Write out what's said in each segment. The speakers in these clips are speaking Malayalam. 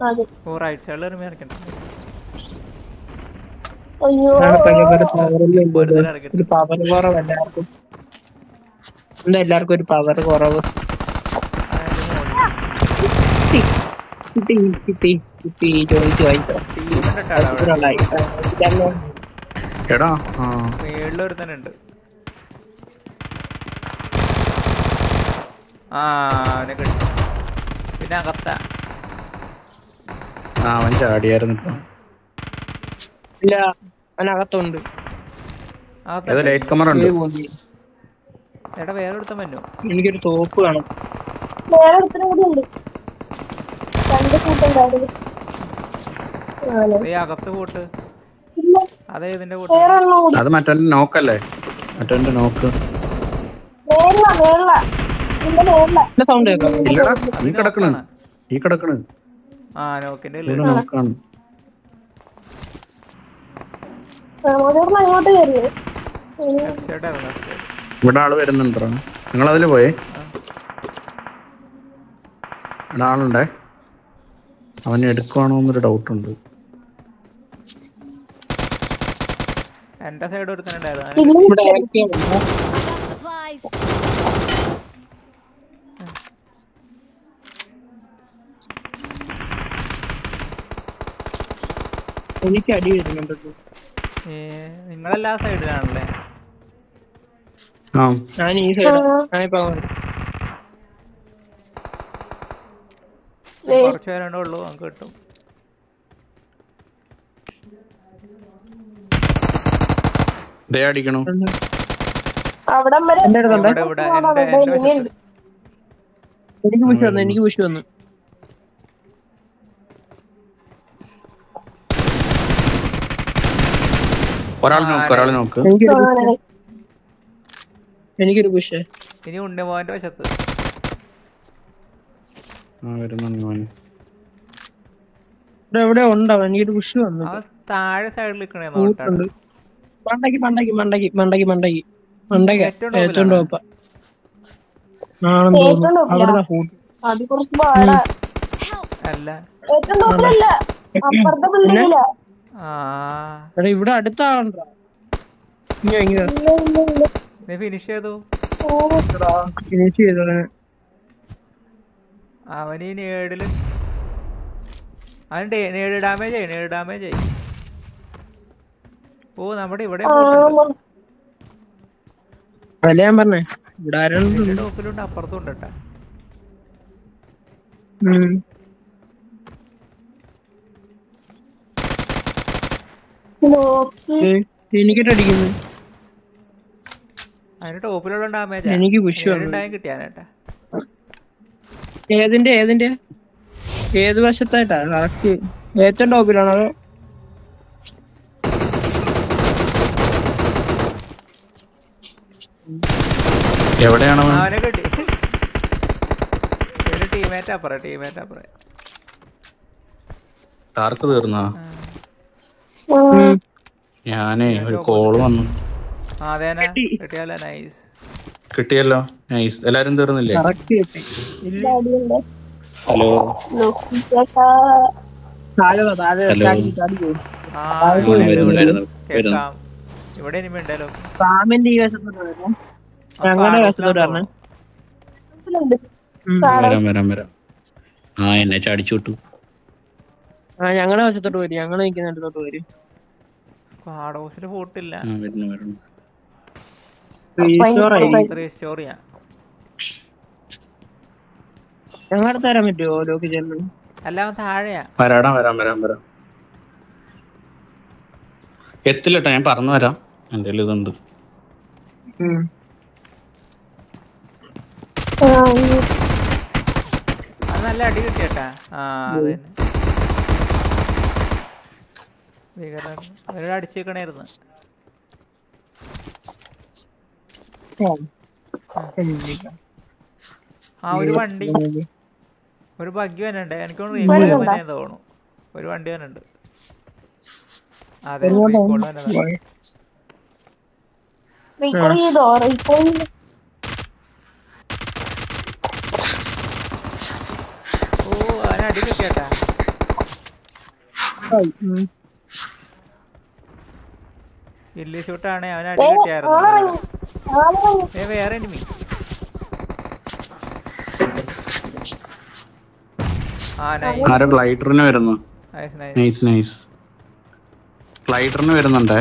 അതെ ഓ റൈറ്റ് സൈഡിൽ ഒരു ഇറക്കണ്ട അയ്യോ ഒരു പവറില്ല വെറുതെ ഇറക്കണ്ട ഒരു പവർ കുറവ് എല്ലാവർക്കും എന്താ എല്ലാവർക്കും ഒരു പവർ കുറവ് കിട്ടി കിട്ടി കിട്ടി ചോദിച്ചു വായിച്ചോ ഒരാളായി. ഇതല്ലോ. എടാ ആ മേളിലൊരു തന്നെ ഉണ്ട് ആ അവനെ കിട്ടി പിന്നെ അകത്ത ആ അവൻ ചാടിയായിരുന്നു ഇപ്പൊ ഇല്ല അവനകത്തുണ്ട് അകത്ത ഏതോ ലൈറ്റ് കമർ ഉണ്ട് ഏയ് പോയി. എടാ വേറെ എടുത്ത മഞ്ഞു എനിക്കൊരു തോപ്പ് കാണും വേറെ ഒരുത്തനും കൂടി ഉണ്ട് രണ്ട് കൂട്ടുണ്ടായിരുന്നു ആണ്. ഈ അകത്ത് പോട്ട് ഇല്ല അതേ ഇതിന്റെ പോട്ട് വേറെ ഒന്നും കൂടി അത് മറ്റവന്റെ നോക്കല്ലേ മറ്റവന്റെ നോക്ക് നേരില്ല നേരില്ല ഇല്ല നേരില്ല എന്റെ സൗണ്ട് കേൾക്കാം ഇല്ലടാ ഈ കിടക്കണ് ഈ കിടക്കണ് ആ നോക്കിന്റെ ഇവിടെ നോക്കാണ് പ്രമോദർന്ന് അങ്ങോട്ട് കയറിയത് ലെഫ്റ്റ് സൈഡ് ആയിരുന്നു ലെഫ്റ്റ് സൈഡ് ഇവിടെ ആള് വരുന്നുണ്ടോ നിങ്ങൾ അതില് പോയേ ഇവിടെ ആളുണ്ടേ അവൻ എടുക്കുവാണോ എന്നൊരു ഡൗട്ട് ഉണ്ട് എന്റെ സൈഡ് ഒരുത്തനുണ്ടായിരുന്നു പിന്നെ ഇവിടെ AFK ഉണ്ട്. Supplies. എനിക്ക് അടി വരുന്നുണ്ട് നിങ്ങളെല്ലാ സൈഡിലാണല്ലേ ആ ഞാൻ ഈ സൈഡ് ഞാനിപ്പോ അങ്ങോട്ട്. കുറച്ച് പേരുണ്ടേ ഉള്ളൂ നമുക്ക് കിട്ടും ദേ അടിക്കണു അവിടം വരെ എന്റെ അടുത്തുണ്ട് ഇവിടെ ഇവിടെ എന്റെ എന്റെ വശത്ത് എനിക്ക് പുഷ് വന്നു എനിക്ക് പുഷ് വന്നു ഒരാൾ നോക്ക് ഒരാൾ നോക്ക് എനിക്കൊരു ആണ്. എനിക്കൊരു പുഷ് ഇനി ഉണ്ണിമോന്റെ വശത്ത് ആ വരുന്നുണ്ട് അവന് ഇവിടെ എവിടെ ഉണ്ടോ എനിക്കൊരു പുഷ് വന്നു അവൻ താഴെ സൈഡിൽ നിൽക്കണേ നോട്ടാ ഉണ്ട് മണ്ടയ്ക്ക് മണ്ടയ്ക്ക് മണ്ടയ്ക്ക് മണ്ടയ്ക്ക് മണ്ടയ്ക്ക് മണ്ടയ്ക്ക് ഏറ്റവും ഏറ്റവും ടോപ്പിലാണോ? ടോപ്പ് ആണെന്ന് ഏറ്റവും തോന്നുന്നു ടോപ്പിലാ? അവിടെ ഫൂട്ട് അത് കുറച്ച് പാടാ അല്ല ഏറ്റവും ടോപ്പിലല്ല അപ്പുറത്തെ ബിൽഡിങ്ങില ആ എടാ ഇവിടെ അടുത്ത ആളുണ്ടോ ഇങ്ങോ ഇങ്ങോ ഇല്ല ഇല്ല ഇല്ല നീ ഫിനിഷ് ചെയ്തു ഓ, ഫിനിഷ് ചെയ്തോളെ അവൻ ഈ നേടില് അവൻ ഡേ- നേട് ഡാമേജ് ആയി നേട് ഡാമേജ് ആയി ഓ നമ്മുടെ ഇവിടെ ആ, പോയിട്ടുണ്ട് അല്ല ഞാൻ പറഞ്ഞേ ഇവിടെ ആരുണ്ട് ഇതിന്റെ ടോപ്പിലുണ്ട് അപ്പുറത്തും ഉണ്ട് കേട്ടാ ഉം. നോക്കി ഏയ്, എനിക്കിട്ട് അടിക്കുന്നു അതിന്റെ ടോപ്പിലുള്ള ഡാമേജ് എനിക്ക് പുഷ് വന്നു ഉണ്ടായും കിട്ടിയാനേട്ടാ ഏതിന്റെ ഏതിന്റെ ഏത് വശത്തായിട്ടാ കറക്റ്റ് ഏറ്റവും ടോപ്പിലാണോ അതോ എവിടെയാണ് അവൻ അവനെ കിട്ടി ഒരു ടീമേറ്റ് അപ്പുറം ടീമേറ്റ് അപ്പുറം ടാർക്ക് തീർന്നാ ഉം. ഞാനേ ഒരു കോള് വന്നു ആ അതേനാ കിട്ടിയാലോ നൈസ് കിട്ടിയല്ലോ നൈസ് എല്ലാരും തീർന്നില്ലേ കറക്റ്റ് കിട്ടി ഇല്ല അടിയുണ്ട് ഹലോ നോക്കി ചേട്ടാ താഴെ വാ, താഴെ ഹലോ. താഴെ താഴെ പോ. ആ മോനെ ഇവിടെ വരുന്നു, ഇവിടെ വരുന്നു, കേക്കാം ഇവിടെ ഇനി ഉണ്ടല്ലോ സാമിന്റെ ഈ വശത്തോട്ട് വരാം ഞങ്ങളുടെ വശത്തോട്ട് വരണേ ടോപ്പിലുണ്ട് ഉം. വരാം വരാം വരാം ആ എന്നെ ചാടിച്ചു വിട്ടു ആ ഞങ്ങളുടെ വശത്തോട്ട് വരും ഞങ്ങൾ നിൽക്കുന്ന അടുത്തോട്ട് വരും സ്ക്വാഡ് ഹൗസിൽ ഫോട്ടില്ല ആ വരുന്നു വരുന്നു Restore ആയി. റീസ്റ്റോർ ചെയ്യാം ഞങ്ങളുടെ അടുത്ത് തരാൻ പറ്റുമോ ലോക്ക് ചേർന്ന് അല്ല അവൻ താഴെയാ വരാടാ വരാം വരാം വരാം എത്തില്ലട്ടോ ഞാൻ പറഞ്ഞു വരാം എന്റെ കയ്യിൽ ഇതുണ്ട് ഉം. ആ, ഈ അത് നല്ല അടി കിട്ടിയട്ടാ ആ അത് തന്നെ ഭീകരൻ അവരോട് അടിച്ചേക്കണായിരുന്നു ആ ഒരു വണ്ടി ഒരു ബഗ്ഗി വന്നുണ്ട് എനിക്ക് റീകോൾ തന്നെ തോന്നുന്നു ഒരു വണ്ടി വന്നുണ്ട് അതെ റീകോൾ വന്നതാ റീകോൾ ചെയ്തോ റീകോൾ ചെയ്തോ ഓ അവന് അടി കിട്ടിയട്ടാ നോക്കായി ഉം. ഇല്ലി ഷൂട്ടാണ് അവൻ അടി കിട്ടിയായിരുന്നു ആളിറങ്ങി ആളിറങ്ങി ഏ വേറെ എനിമി ആ നൈസ് ആരോ ഗ്ലൈഡറിന് വരുന്നു നൈസ് നൈസ് നൈസ് നൈസ് ഗ്ലൈഡറിന് വരുന്നുണ്ടേ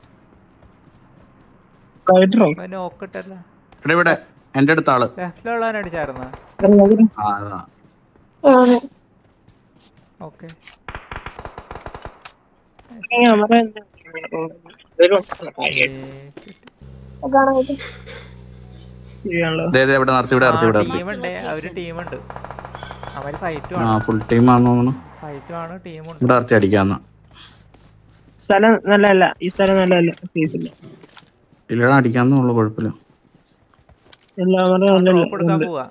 കയറ്ററോ അവൻ നോക്കിട്ടല്ല ഇവിടെ ഇവിടെ എന്റെ അടുത്ത ആള് ലെഫ്റ്റിലുള്ളവൻ അടിച്ചായിരുന്നു ആ അതാ ആണ് ഓക്കെ ക്യാമറ വരും കാണാൻ പറ്റും ശരിയാണല്ലോ ദേ ദേ ഇവിടെ നിർത്തി ഇവിടെ നിർത്തി ഇവിടെ നിർത്തി ടീമുണ്ട് അവര് ടീമുണ്ട് അവര് ഫൈറ്റും ആ ആണ് ഫുൾ ടീം ആണെന്ന് തോന്നുന്നു ഫൈറ്റും ആണ് ടീമുണ്ട് ഇവിടെ നിർത്തി അടിക്കാന്ന് സ്ഥലം നല്ലതല്ല ഈ സ്ഥലം നല്ലതല്ല സേഫ് ഇല്ല ഇല്ലടാ അടിക്കാന്നുള്ളു കുഴപ്പമില്ല ക്യാമറ ഡ്രോപ്പ് എടുക്കാൻ നല്ലല്ല പോവാ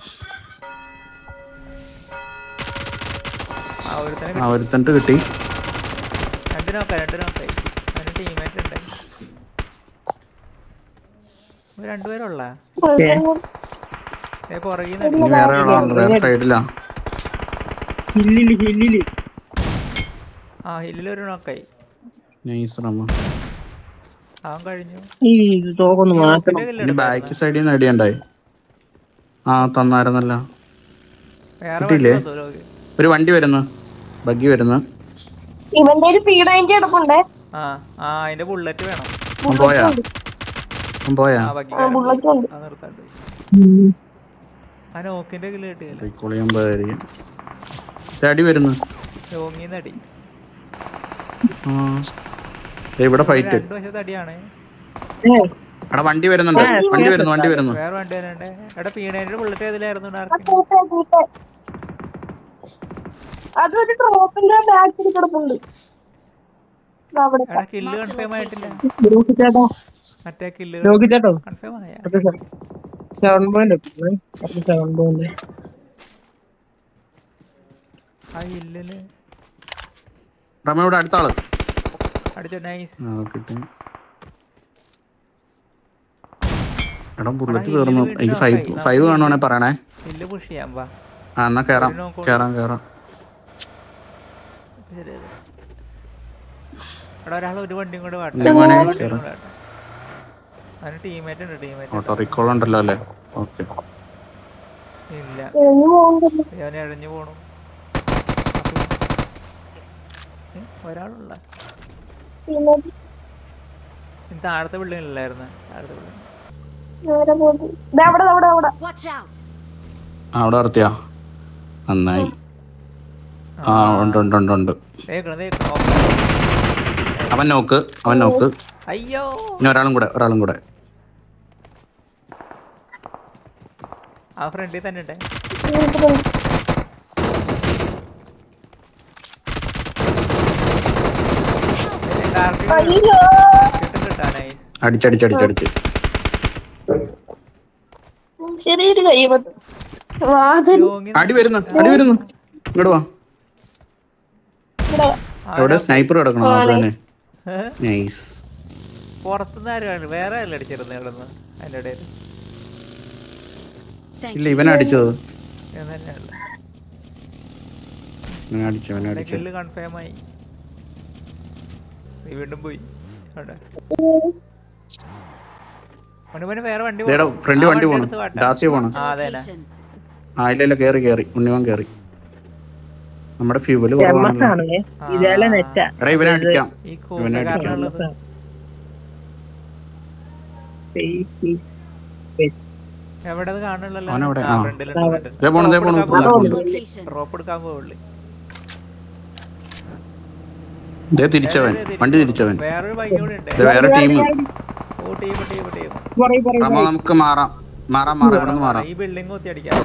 ആ ഒരുത്തനെ ആ ഒരുത്തൻട്ട് കിട്ടി രണ്ട് നോക്കാം രണ്ട് നോക്കായി അവന് ടീമേറ്റ് ഉണ്ട് ഇവര് രണ്ടുപേരുള്ള പുറകിൽ നിന്ന് ഇനി വേറെ ആളാണ് വേറെ സൈഡിലാ ഹില്ലില് ഹില്ലില് ആ ഹില്ലിലൊരു നോക്കായി നൈസ് റമ്മ അവൻ കഴിഞ്ഞു ഈ ഇത് തോക്കൊന്ന് മാറ്റണം ഇതിന്റെ ഇനി kill ബാക്ക് സൈഡിൽ നിന്ന് അടിയുണ്ടായി ആ തന്നായിരുന്നല്ല വേറെ കിട്ടിയില്ലേ? വണ്ടി വന്നു ലോകി. ഒരു വണ്ടി വരുന്നു ബഗ്ഗി വരുന്നു ഇവന്റെ ഒരു പീഡായിന്റെ കിടപ്പുണ്ടേ ആ ആ അതിന്റെ ബുള്ളറ്റ് വേണം അവൻ പോയാ അവൻ പോയാ ആ ബഗ്ഗി ആ ബുള്ളറ്റ് ഉണ്ട് ആ നിർത്താണ്ട് ആ നോക്കിന്റെ കില്ല് കിട്ടിയല്ലേ റീകോൾ ചെയ്യാൻ പോയതായിരിക്കും ദേ അടി വരുന്നു ലോങ്ങിന്ന് അടി ആ ദേ ഇവിടെ ഫൈറ്റ് രണ്ടു വശത്ത് അടിയാണ് എടാ വണ്ടി വരുന്നുണ്ട് വണ്ടി വരുന്നു വണ്ടി വരുന്നു വേറെ വണ്ടി വരണ്ടേ എടാ പീണേന്റെ ബുള്ളറ്റ് ഏതിലായിരുന്നു ആ ഡാർക്ക് കൂട്ടെ കൂട്ടെ അതൊരു ട്രോപ്പിന്റെ ബാക്കിൽ കിടപ്പുണ്ട് ദാ അവിടെ എടാ കില്ല് കൺഫേം ആയിട്ടില്ല ലോക്കി ചേട്ടാ മറ്റേ കില്ല് ലോക്കി ചേട്ടോ കൺഫേം ആയ സെവൻ പോയിന്റ് സെവൻ പോയിന്റ് ആ കില്ലില് റമ ഇവിടെ അടുത്ത ആള് അടിച്ചോ നൈസ് ആ കിട്ടി എടാ ബുള്ളറ്റ് തീർന്നു എനിക്ക് ഫൈവ് ഫൈവ് കാണുവാണെ പറയണേ കില്ല് പുഷ് ചെയ്യാൻ വാ ആ എന്നാ കേറാം കേറാം കേറാം ശരി, ശരി. എടാ ഒരാൾ ഒരു വണ്ടിയും കൂടെ വാട്ടെ ഇല്ല മോനെ, ഒരു വണ്ടിയും കേറാം. കൂടെ വാട്ടെ. അവന് ടീമേറ്റ് ഉണ്ട് ടീമേറ്റ് ഓട്ടോ റീകോൾ ഉണ്ടല്ലോ അല്ലേ ഓക്കെ ഇല്ല ഇറങ്ങി പോകുന്നുണ്ട് അവൻ ഇഴഞ്ഞു പോണു ഏ, ഒരാളുള്ള പിന്നെ ഇനി താഴത്തെ ബിൽഡിങ്ങിലായിരുന്നു താഴത്തെ ബിൽഡിംഗ് നേരെ പോകുന്നു ദാ അവിടെ ദാ അവിടെ അവിടെ Watch out! ആ അവിടെ നിർത്തിയാ നന്നായി ആ ഉണ്ട് ഉണ്ട് ഉണ്ട് ഉണ്ട് തേക്കണം തേക്കണം അവൻ നോക്ക് അവൻ നോക്ക് അയ്യോ ഇനി ഒരാളും കൂടെ ഒരാളും കൂടെ ആ ഫ്രണ്ടിൽ തന്നെ ഉണ്ടേ വീട്ടിലുണ്ട്. ഡാർക്ക് അയ്യോ കിട്ടും കിട്ടാനായി അടിച്ചടിച്ചടിച്ചടിച്ച് ചെറിയൊരു കഴിയുമ്പോ വാതിൽ ലോങ്ങി അടി വരുന്നു അടി വരുന്നു ഇങ്ങോട്ട് വാ ഇവിടെ എവിടെ സ്നൈപ്പർ കിടക്കണം അത് തന്നെ നൈസ് പുറത്തുനിന്ന് ആരും വേറെ അല്ല അടിച്ചിരുന്നത് ഇവിടെ നിന്ന് അതിൻ്റെ ഇടയിൽ Thank ഇല്ല you. ഇവൻ അടിച്ചത് എന്ന് തന്നെയല്ല ഇവൻ അടിച്ചു അവൻ അടിച്ചു കില്ല് കൺഫേം ആയി നീ വീണ്ടും പോയി അവിടെ അവന് പിന്നെ വേറെ വണ്ടി ദേടാ പോണം. ഫ്രണ്ട് ആ വണ്ടി പോണു എടുത്ത് വാട്ടാ. ഡാസിയ പോണു Marked a Ah, then. location. ആ ഇല്ല ഇല്ല കേറി കേറി ഉണ്ണിവൻ കേറി നമ്മുടെ ഫ്യൂവല് എം എസ് കുറവാണല്ലോ ആണ് ഇതേലെ നെറ്റാ എടാ ഇവനെ അടിക്കാം ഈ ഇവനെ കൂട്ടുകാരനുള്ളത് എവിടെ അത് കാണുള്ളല്ലോ അവനവിടെ, ആ ആ. ഫ്രണ്ടിലുണ്ട് ദേ പോണു ദേ പോണു Drop പോണു, എടുക്കാൻ പോണു. Location. ഡ്രോപ്പ് എടുക്കാൻ പോവുള്ളു ദേ തിരിച്ചവൻ വണ്ടി തിരിച്ചവൻ വേറൊരു ബൈക്ക് കൂടെ ഉണ്ട് ദേ വേറെ ടീം ഓ ടീം ടീം ടീം പറയും പറയും അമ്മ നമുക്ക് മാറാം മാറാം മാറാം ഇവിടെ നിന്ന് മാറാം ഈ ബിൽഡിംഗ് കുത്തി അടിക്കാം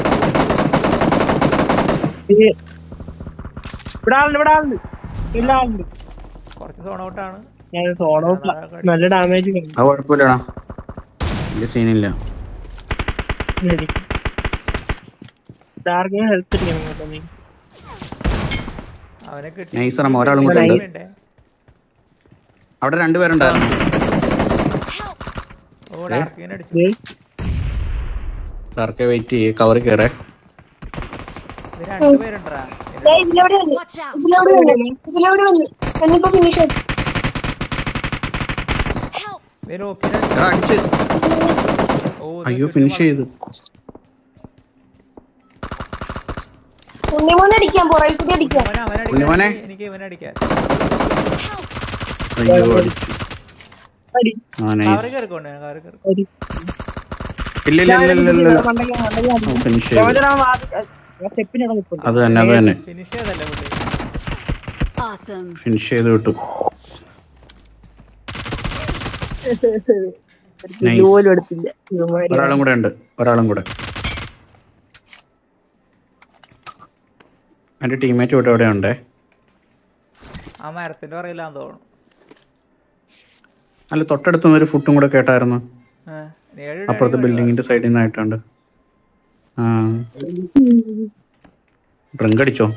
ഇവിടെ ആളുണ്ട് ഇവിടെ ആളുണ്ട് ഇല്ല ആളുണ്ട് കുറച്ച് സോൺ ഔട്ടാണ് ഞാൻ സോളോ നല്ല ഡാമേജ് അത് കുഴപ്പമില്ലടാ വലിയ സീനില്ല ഡാർക്ക് ഹെൽത്ത് അടിക്കണം കേട്ടോ നീ അവനെ കിട്ടി നൈസ് അമ്മ ഒരാളും കൂടെ ഉണ്ട് വേണ്ടേ? അവിടെ രണ്ടുപേരുണ്ടായിരുന്നു ഓ ഡാർക്കിനെ അടിച്ചു ഇത് സാർക്ക് വെയിറ്റ് ചെയ്യേ കവർ കയറേ ഇത് രണ്ടുപേരുണ്ടാ ദേ ഇതിലൂടെ വന്നു Watch out! ഇതിലൂടെ വന്നു ഇതിലൂടെ വന്നു എന്നിപ്പോ ഫിനിഷ് ആയി Help! ഇത് നോക്കിയാ എടാ, അടിച്ച് ഓ ഇത് അയ്യോ ചുറ്റും ഫിനിഷ് ചെയ്തു ഉണ്ണിമോനെ അടിക്കാൻ പുറകിൽ കൂടി അടിക്കാം മോനെ, അവനെ ഉണ്ണിമോനെ. അടിക്കാൻ എനിക്ക് ഇവനെ അടിക്കാൻ അയ്യോ അടിച്ചു അടി. ആ കവറ് നൈസ് കയറിക്കോണ്ട് കവറ് കയറി ഒരു ഇല്ല ഇല്ല ഇല്ല ഇല്ല ഇല്ല മണ്ടയ്ക്ക് മണ്ടയ്ക്ക് അടി. ഫിനിഷ് ചെയ്തു രോമചനം ആ വാതിൽ- ആ സ്റ്റെപ്പിനവിടെ നിൽപ്പുണ്ട്. അത് തന്നെ അത് തന്നെ ഫിനിഷ് ചെയ്തല്ലേ പുള്ളി Awesome. ഫിനിഷ് ചെയ്ത് വിട്ടു ഒരു കിലോ Nice. പോലും എടുത്തില്ല ഇവന്മാര് ഒരാളും കൂടെ ഉണ്ട് ഒരാളും കൂടെ എന്റെ ടീമേറ്റ് ഇവിടെ എവിടെ ഉണ്ടേ ആ മരത്തിന്റെ പറയില്ലാന്ന് തോന്നുന്നു അല്ല തൊട്ടടുത്തുനിന്ന് ഒരു ഫുട്ടും കൂടെ കേട്ടായിരുന്നു ആ, ഏഴ് അപ്പുറത്തെ ബിൽഡിങ്ങിന്റെ സൈഡിൽ നിന്നായിട്ടുണ്ട് ആ ഡ്രിങ്ക് അടിച്ചോ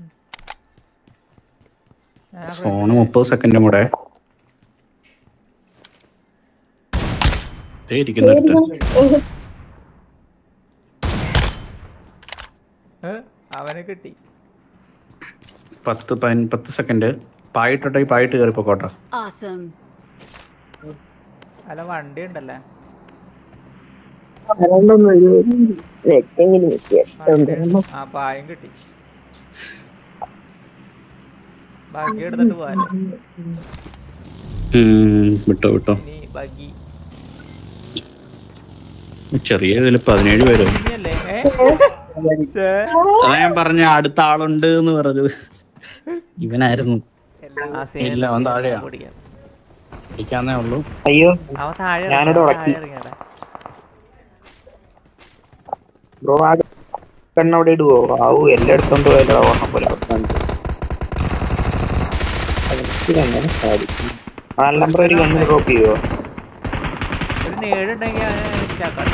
ആ, ഫോണ് മുപ്പത് സെക്കൻഡും കൂടെ ദേ ഇരിക്കുന്നു അടുത്ത് ഏ, അവനെ കിട്ടി പത്ത് പതിന- പത്ത് സെക്കൻഡ് പായിട്ടോട്ടെ ഈ പായിട്ട് കയറിപ്പോ കോട്ട Awesome. അല്ല വണ്ടി ഉണ്ടല്ലേ അതുകൊണ്ടൊന്നും ഒരു രക്ഷയെങ്കിലും കിട്ടിയ വണ്ടി ഉണ്ട്. ആ പായം കിട്ടി ബാക്കി എടുത്തിട്ട് പോവാല്ലേ വിട്ടോ വിട്ടോ ഇനി ബഗ്ഗി ചെറിയ ഇതിൽ പതിനേഴ് പേരോ ഇനിയല്ലേ ഏ? ഛേ. അതാ ഞാൻ പറഞ്ഞ അടുത്ത ആളുണ്ട് എന്ന് പറഞ്ഞത് ഇവനായിരുന്നു ആ ഇല്ല, അവൻ scene താഴെയാ. പിടിക്കാം. ഇരിക്കാന്നേ ഉള്ളൂ അയ്യോ അവൻ താഴെ ഇറങ്ങി, ഞാനിവിടെ അവൻ ഉടക്കി. താഴെ ഇറങ്ങിയതാ. ബ്രോ ആ കണ്ണവിടെ ഇടുവോ ആവു എല്ലായിടത്തും പോയല്ലോ ഓണം പോലെ അവസാനിച്ചു അതെങ്ങനെ സാധിക്കും നാല് നമ്പർ ഒരു കണ്ണ് ഡ്രോപ്പ് ചെയ്യുവോ ഒരു നേടുണ്ടെങ്കിൽ അവനെ ചാക്കാം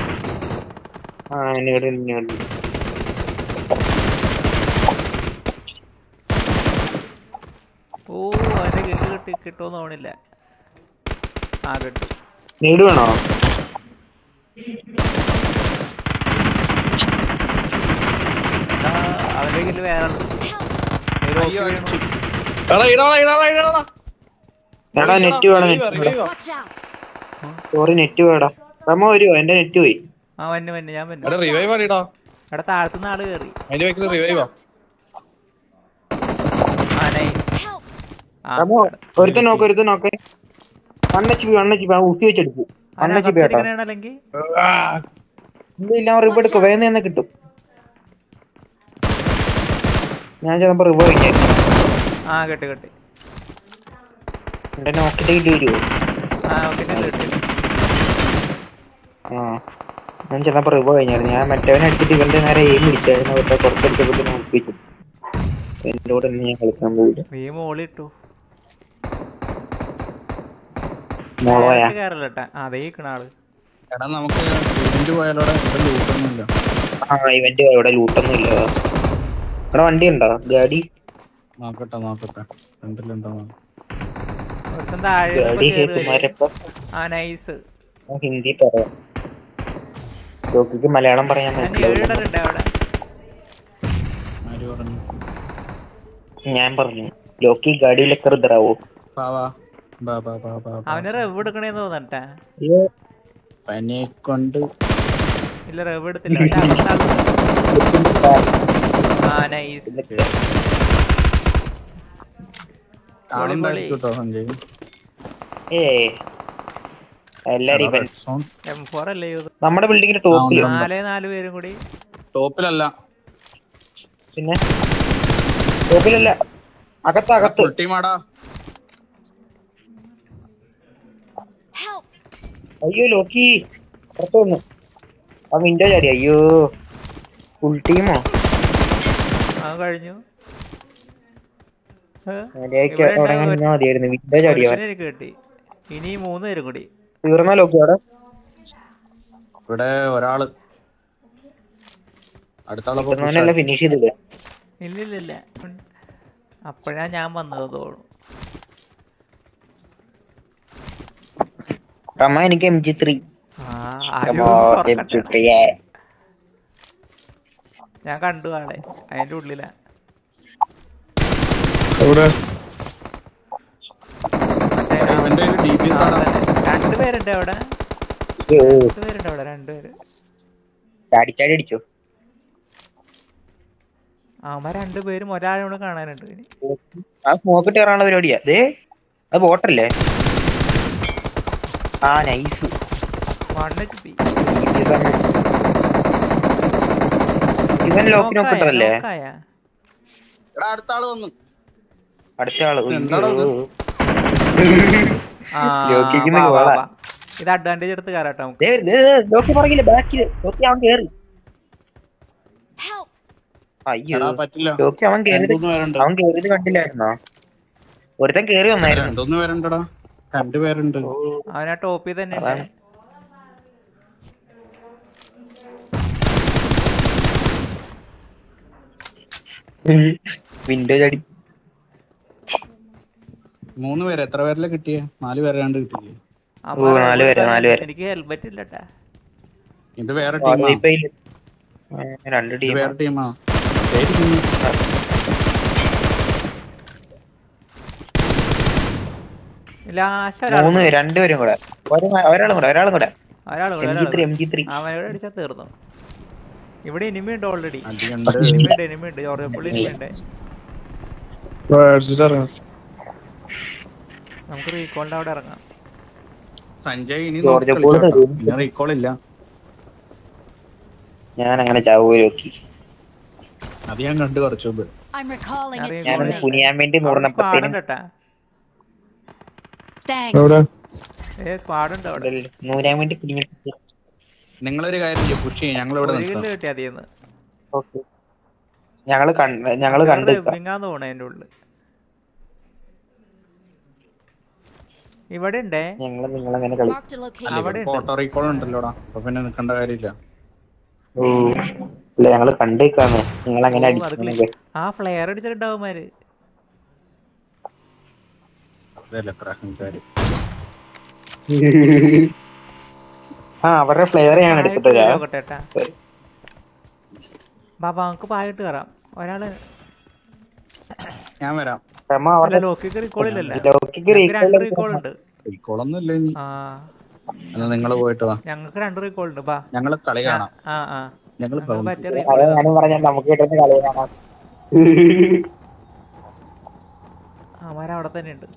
ആ എന്നോട് എന്നോട് ഓ അവന്റെ കിട്ട് കിട്ടി കിട്ടുമെന്ന് തോന്നില്ല ആ കിട്ടും നീട് വേണോ ആ, അവന്റെ കില്ല് വേറെ ഉണ്ട്. ഒരു ഓപ്പി വീണു. എടാ നെറ്റ് വേണം നെറ്റ് വേണം Watch out! സോറി നെറ്റ് വേടാ റമോ വരുവോ എന്റെ നെറ്റ് പോയി ആ വന്നു വന്നു ഞാൻ വന്നു എടാ റിവൈവ് ആടിടാ എടാ താഴത്തുനിന്ന് ആള് കയറി അതിന്റെ ബാക്കിൽ Watch റിവൈവാ out! ആ നൈ Help! ആ റമോ ഒരുത്തൻ നോക്ക് ഒരുത്തൻ നോക്ക് അണ്ണച്ചി അണ്ണച്ചി ഊട്ടി വെച്ചെടുക്കും അണ്ണച്ചി കേട്ടോ അതിനകത്തിരിക്കണേണ് അല്ലെങ്കിൽ ഇല്ല റിവ് എടുക്കും വേഗം തന്നെ കിട്ടും ഞാൻ ചിലപ്പോ റിവ് വയ്ക്കാം ആ കിട്ടി കിട്ടി എന്റെ നോക്കിട്ട് കിട്ടി വരുവോ ആ ഓക്കെ കിട്ടി ആ ഞാൻ ചെന്നപ്പോ റിവ് കഴിഞ്ഞായിരുന്നു ഞാൻ മറ്റവനെ എടുത്തിട്ട് ഇവന്റെ നേരെ എയിം പിടിച്ചായിരുന്നു അവരുടെ പുറത്തെടുത്തപ്പോ നോക്കി വെച്ചു എന്റെ കൂടെ ഒന്നും ഞാൻ കളിക്കാൻ പോയില്ല നീ മോളിട്ടു മോളോയാ കയറല്ലേട്ടാ അതേ ഇക്കണ ആള് എടാ നമുക്ക് ഇവന്റ് പോയാലോടെ ഇവിടെ ലൂട്ടൊന്നുമില്ല ആ ഇവന്റ് അവിടെ ലൂട്ടൊന്നും ഇല്ല അവിടെ വണ്ടി ഉണ്ടോ ഗാഡി നോക്കട്ടെ നോക്കട്ടെ ഫ്രണ്ടിലുണ്ടോ ഒരുത്തൻ താഴെ ഇരുന്നപ്പോ ഗാഡി കേറി വരും. കുമാരപ്പ ആ നൈസ് ഞാൻ ഹിന്ദി പറയാം ജോക്കിക്ക് മലയാളം പറയാൻ ഞാൻ മനസ്സിലാവില്ല ഏഴിടലുണ്ട് അവിടെ ആര് പറഞ്ഞു ഞാൻ പറഞ്ഞു ലോക്കി ഗാഡിയിലൊക്കെ ഇതറാവോ വാ വാ ബാ ബാ ബാ ബാ ബാ. അവന് റെവ് എടുക്കണേന്ന് തോന്നട്ടാ അയ്യോ പനിയെ കൊണ്ട് ഇല്ല റെവ് എടുത്തില്ല പക്ഷെ അകത്ത് ആള്- ആ നൈസ് കാണണ്ടായിരിക്കും കേട്ടോ സഞ്ജയ് ഏ എല്ലാരും ഇവൻ റെഡ് സോൺ എം ഫോർ അല്ലേ ഇത് നമ്മുടെ ബിൽഡിങ്ങിന്റെ ടോപ്പില് ആ, നാലേ നാല് പേരും കൂടി ടോപ്പിലല്ല പിന്നെ ടോപ്പിലല്ല അകത്ത് അകത്ത് ഫുൾ ടീമാടാ Help! അയ്യോ ലോക്കി പുറത്ത് വന്നു ആ വിൻഡോ ചാടി അയ്യോ ഫുൾ ടീമോ ആ കഴിഞ്ഞു ഏ? മര്യാദക്ക് ഇവിടെ അവിടെ ഉണ്ടാവും നിന്നാ മതിയായിരുന്നു വിൻഡോ ചാടിയവൻ ഒരുത്തനെ എനിക്ക് കിട്ടി ഇനി മൂന്ന് പേരും കൂടി തീർന്ന ലോക്കി അവിടെ ഇവിടെ ഒരാള് അടുത്ത ആളെ കിട്ടുന്നവനല്ല ഫിനിഷ് ചെയ്തില്ല ഇല്ലില്ലില്ല അപ്പോഴാ ഞാൻ വന്നത് തോന്നുന്നു റമ എനിക്ക് എം ജി ത്രീ ആ ആരും തുറക്കട്ടെ. ഞാൻ കണ്ടു ആളെ അതിന്റെ ഉള്ളിലാ എവിടെ മറ്റേ ഇവന്റെ ഡി പി ആ, തന്നെ. രണ്ടുപേരുണ്ട് അവിടെ രണ്ടുപേരുണ്ട് അവിടെ രണ്ടുപേര് ചാടി ചാടി അടിച്ചോ അവന്മാർ രണ്ടുപേരും ഒരാളോട് കാണാനുണ്ട് ഇനി ആ സ്മോക്ക് കയറാനുള്ള പരിപാടിയാ ദേ അത് ബോട്ടല്ലേ ആ നൈസ് വൺ എച്ച് പി ഇവൻ ലോക്കിന് നോക്കിട്ടല്ലേ എടാ അടുത്ത ആള് വന്നു അടുത്ത ആള് ഉയ്യോ. എന്താടാ ഇത്? ലോക്കിക്കുന്ന ഗോളാ. ഇത് അഡ്വാൻറ്റേജ് എടുത്ത് കയറാട്ടോ നമുക്ക് ദേ, ദേ, ദേ, ലോക്കി പറയില്ല ബാക്കില് ലോക്കി അവൻ കേറി Help! അയ്യോ എടാ പറ്റില്ല ലോക്കി അവൻ കേറിയത് രണ്ടുമൂന്ന് പേരുണ്ട് അവൻ കേറിയത് കണ്ടില്ലായിരുന്നോ ഒരുത്തൻ കേറി വന്നായിരുന്നു രണ്ടൊന്ന് പേരുണ്ടടാ രണ്ടു പേരുണ്ട് അവനാ ടോപ്പിൽ തന്നെ ഉണ്ട് അതാണ്. വിൻഡോ ചടി മൂന്ന് പേര് എത്ര പേരിലെ കിട്ടിയേ നാല് പേരാണ്ട് കിട്ടിയേ അവന്മാർ ഓ, നാല് പേര്, നാല് പേര്. എനിക്ക് ഹെൽമെറ്റ് ഇല്ലട്ടാ ഇത് വേറെ ടീമാ വായ്പയില്. ആ, രണ്ട് ഇത് ടീം വേറെ ടീമാ ഏത് ടീം ലാസ്റ്റ് ഒരാൾ മൂന്ന് രണ്ടുപേരും കൂടെ ഒരു- ഒരാളും കൂടെ ഒരാളും കൂടെ ഒരാൾ M G three M G three അവനോട് അടിച്ചാൽ തീർന്നു ഇവിടെ ഇനിമി ഉണ്ട് ഓൾറെഡി അടിയുണ്ട് ഇനിമി ഉണ്ട് ഇനിമി ഉണ്ട് ജോർജ് പുള്ളി ഇനിമി ഉണ്ട് നമുക്ക് റീകോളിന്റെ അവിടെ ഇറങ്ങാം സഞ്ജയ് ഇനി ജോർജ് നോക്കി പോൾ കളിച്ചോട്ടോ. തരും. പിന്നെ റീകോൾ ഇല്ല ഞാൻ അങ്ങനെ ചാവൂ നോക്കി അത് ഞാൻ കണ്ടു കുറച്ചു മുമ്പ് I'm recalling a Sorry, ഞാനൊന്ന് teammate. കുനിയാൻ വേണ്ടി അവിടെ നൂറിനപ്പത്തേനും സ്ക്വാഡ് കേട്ടാ Thanks. ഏ സ്ക്വാഡ് ഉണ്ട് അവിടെ നൂരാൻ വേണ്ടി കുനിഞ്ഞിട്ട് നിങ്ങളൊരു കാര്യം ചെയ്യും പുഷ് ചെയ്യും ഞങ്ങൾ ഇവിടെ ഒരു നിർത്താം കില്ല് കിട്ടി അതിന്ന് ഓക്കെ ഞങ്ങള് കണ്ട് ഞങ്ങള് കണ്ട് നിക്കാം. റിവിങ്ങാന്ന് തോന്നുന്നു അതിന്റെ ഉള്ളിൽ ഇവിടെ ഉണ്ടേ ഞങ്ങള് നിങ്ങളങ്ങനെ കളി Marked a അല്ല location. അവിടെ ഇപ്പൊ ഓട്ടോ റീകോൾ ഉണ്ടല്ലോടാ അപ്പൊ പിന്നെ നിൽക്കേണ്ട കാര്യമില്ല ഓ ഇല്ല ഞങ്ങള് കണ്ടേക്കാന്ന് നിങ്ങളങ്ങനെ ഓ, അത് അടിക്കുന്നത് ആ ഫ്ലെയർ അടിച്ചിട്ടുണ്ടാവുമാര് അതല്ല എത്ര അഹങ്കാരം ആ അവരുടെ ഫ്ലേവർ ഞാൻ എടുത്തിട്ട് വരാം നോക്കട്ടെട്ടാ ബാബാ നമുക്ക് പായിട്ട് കയറാം ഒരാള് ഞാൻ വരാം രമ അല്ല അവരുടെ ലോക്കിക്ക് റീകോൾ ഇല്ലല്ലോ ലോക്കിക്ക് ഞങ്ങൾക്ക് രണ്ട് റീകോൾ റീകോൾ ഉണ്ട് റീകോൾ ഒന്നും ഇല്ല ഇനി ആ എന്നാ നിങ്ങൾ പോയിട്ട് വാ ഞങ്ങൾക്ക് രണ്ട് റീകോൾ ഉണ്ട് ബാ ഞങ്ങൾ കളി കാണാം ആ ആ ഞങ്ങൾ ഞങ്ങൾക്ക് പറ്റിയ റീകോൾ അതെ ഞാനും പറഞ്ഞ നമുക്ക് കിട്ടുന്ന കളി കാണാം അവന്മാർ അവിടെ തന്നെ ഉണ്ട്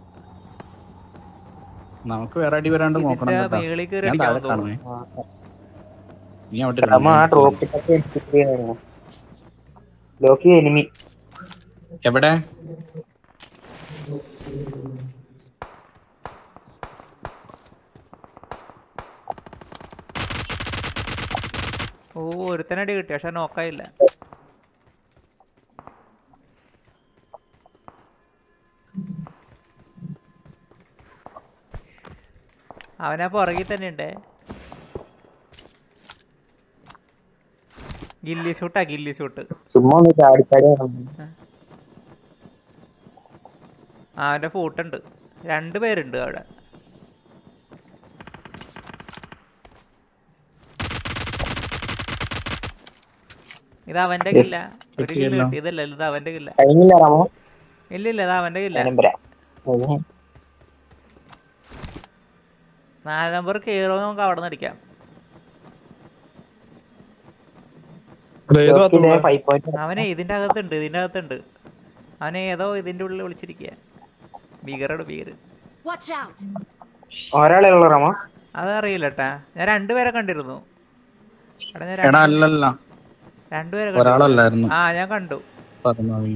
നമുക്ക് വേറെ അടി വരാണ്ട് നോക്കണം ഇതിന്റെ കേട്ടോ മേളിൽ കയറി ഞാൻ അടിക്കാൻ താഴെ കാണുമേ തോന്നുന്നു നീ അവിടെ രമ ആ ഡ്രോപ്പിനൊക്കെ എടുത്തിട്ട് ലോക്കി എനിമി എവിടെ ഓ ഒരുത്തനടി കിട്ടി പക്ഷെ നോക്കായില്ല അവനാ പുറകിൽ തന്നെ ഉണ്ട് ഗില്ലി ഷൂട്ടാ ഗില്ലി ഷൂട്ട് ചുമ്മാ ഒന്ന് ചാടിച്ചാടി അവന്റെ ഫൂട്ടുണ്ട് രണ്ട് പേരുണ്ട് അവിടെ ഇത് അവന്റെ Yes. കില്ല ഒരു കില്ല കിട്ടിയല്ലോ. കിട്ടി ഇതല്ല ഇത് അവന്റെ കില്ല കഴിഞ്ഞില്ല റമോ ഇല്ല ഇല്ല ഇത് അവന്റെ കില്ല ഞാനും വരാം ഓ. നാല് നമ്പർ കയറോ നമുക്ക് അവിടെ നിന്ന് അടിക്കാം ലോക്കിന്റെ ഫൈവ് പോയിന്റ് അവനെ ഇതിന്റെ അകത്തുണ്ട് ഇതിന്റെ അകത്തുണ്ട് അവനെ ഏതോ ഇതിന്റെ ഉള്ളിൽ വിളിച്ചിരിക്കുക ഭീകരോട് ഭീകര് Watch out. ഒരാളെ ഉള്ളു റമോ അതറിയില്ല കേട്ടാ ഞാൻ രണ്ടുപേരെ കണ്ടിരുന്നു എടാ ഞാൻ എടാ രണ്ട്- അല്ലല്ല രണ്ടുപേരെ കണ്ടു ഒരാളല്ലായിരുന്നു ആ ഞാൻ കണ്ടു പറഞ്ഞത്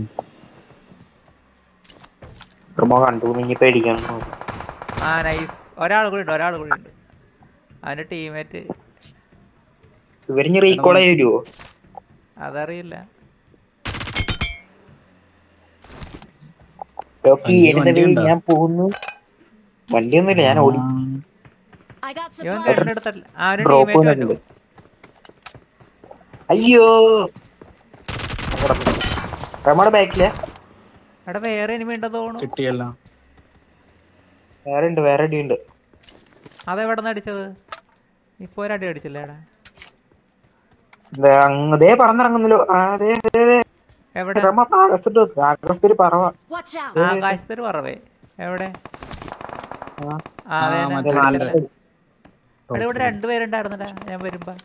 റമോ കണ്ടു ഇനി പേടിക്കണം ആ നൈസ് ഒരാൾ കൂടി ഉണ്ട് ഒരാൾ കൂടി ഉണ്ട് അവന്റെ ടീമേറ്റ് ഇവരിഞ്ഞ് റീകോൾ ചെയ്യുമോ അതറിയില്ല ലോക്കി വണ്ടി- എന്റെ വണ്ടി വഴി ഉണ്ടോ? ഞാൻ പോകുന്നു വണ്ടിയൊന്നുമില്ല ഞാൻ ഓടി I got ഇവൻ supplies. കണ്ടെടുത്തല്ല അവന്റെ ഡ്രോപ്പ് ടീമേറ്റ് വന്നിട്ടുണ്ട് വന്നു അയ്യോ റമോടെ ബാക്കിലെ എടാ വേറെ ഇനിമ ഉണ്ടെന്ന് തോന്നുന്നു കിട്ടിയല്ല വേറെ ഉണ്ട് വേറെ അടി ഉണ്ട് അതെവിടെ നിന്ന് അടിച്ചത് ഇപ്പൊ ഒരടി അടിച്ചില്ലേടാ ദേ അങ്ങ് ദേ പറന്നിറങ്ങുന്നല്ലോ ആ ദേ ദേ ദേ എവിടെ റമ ആകാശത്തോട്ട് വെക്ക് ആകാശത്തൊരു പറവ Watch out! ആകാശത്തൊരു പറവേ എവിടെ ആ. ആ അതെ ആ, അതെ. മറ്റേ നല്ല എടാ, ഇവിടെ രണ്ടുപേരുണ്ടായിരുന്നടാ ഞാൻ വരുമ്പോ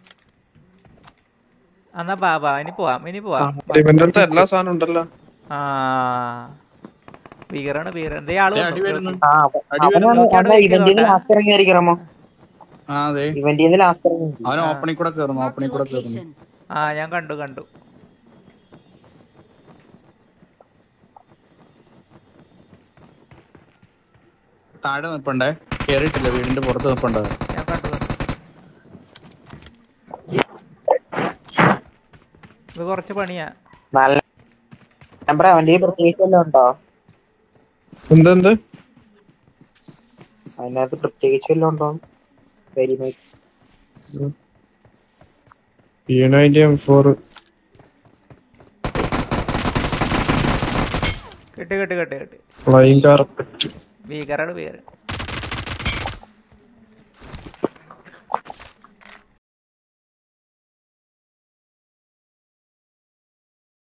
എന്നാ ബാ ബാ ഇനി പോവാം ഇനി പോവാം ഇവന്റെ അടുത്ത് എല്ലാ സാധനം ഉണ്ടല്ലോ ആ ഭീകരാണ് ഭീകരൻ ദേ ആള് ദേ അടി വന്നു. വരുന്നു ആ അടി അവനാണ് വരുന്നു അവനാ ഇവന്റിന്ന് ലാസ്റ്റ് ഇറങ്ങിയായിരിക്കും റമോ ആ അതെ ഇവന്റിന്ന് ലാസ്റ്റ് ഇറങ്ങി അവൻ ഓപ്പണിൽ കൂടെ കയറുന്നു Marked a ഓപ്പണിൽ കൂടെ കയറുന്നു location. ആ ഞാൻ കണ്ടു കണ്ടു താഴെ നിൽപ്പണ്ടേ കേറിയിട്ടില്ല വീടിന്റെ പുറത്ത് നിൽപ്പണ്ടേ ഞാൻ കണ്ടു കണ്ടു ഇത് കുറച്ച് പണിയാ നല്ല നമ്പർ അവന്റെ ഈ പ്രത്യേകിച്ച് വല്ലതും ഉണ്ടോ എന്തെന്ത് അതിനകത്ത് പ്രത്യേകിച്ച് വല്ലതും ഉണ്ടോ very much P ninety M four കിട്ടി കിട്ടി കിട്ടി കിട്ടി ഫ്ലൈങ് കാർപ്പറ്റ് ഭീകരാണ് ഭീകരൻ